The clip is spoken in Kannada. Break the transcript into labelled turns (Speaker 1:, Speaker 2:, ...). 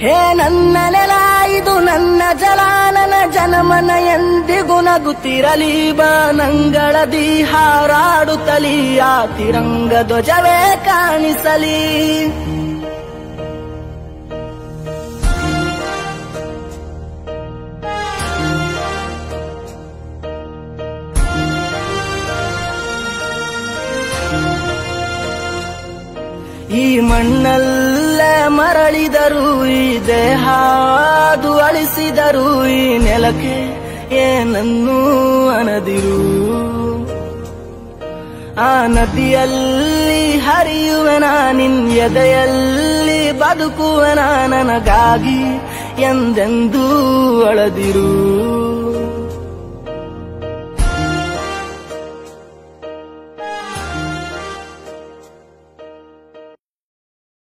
Speaker 1: ಹೇ ನನ್ನ ನೆಲ ಇದು ನನ್ನ ಜಲ ನನ್ನ ಜನಮನ ಎಂದಿಗೂ ನಗುತ್ತಿರಲಿ ಬಾನಂಗಳದಿ ಹಾರಾಡುತ್ತಲಿ ಆ ತಿರಂಗ ಧ್ವಜವೇ ಕಾಣಿಸಲಿ ಈ ಮಣ್ಣಲ್ಲೇ ಮರಳಿದರು ಈ ದೇಹ ಅದು ಅಳಿಸಿದರು ಈ ನೆಲಕ್ಕೆ ಏನನ್ನೂ ಅನದಿರು ಆ ನದಿಯಲ್ಲಿ ಹರಿಯುವೆನ ನಿನ್ ಎದೆಯಲ್ಲಿ ಬದುಕುವೆನ ನನಗಾಗಿ ಎಂದೆಂದೂ ಅಳದಿರು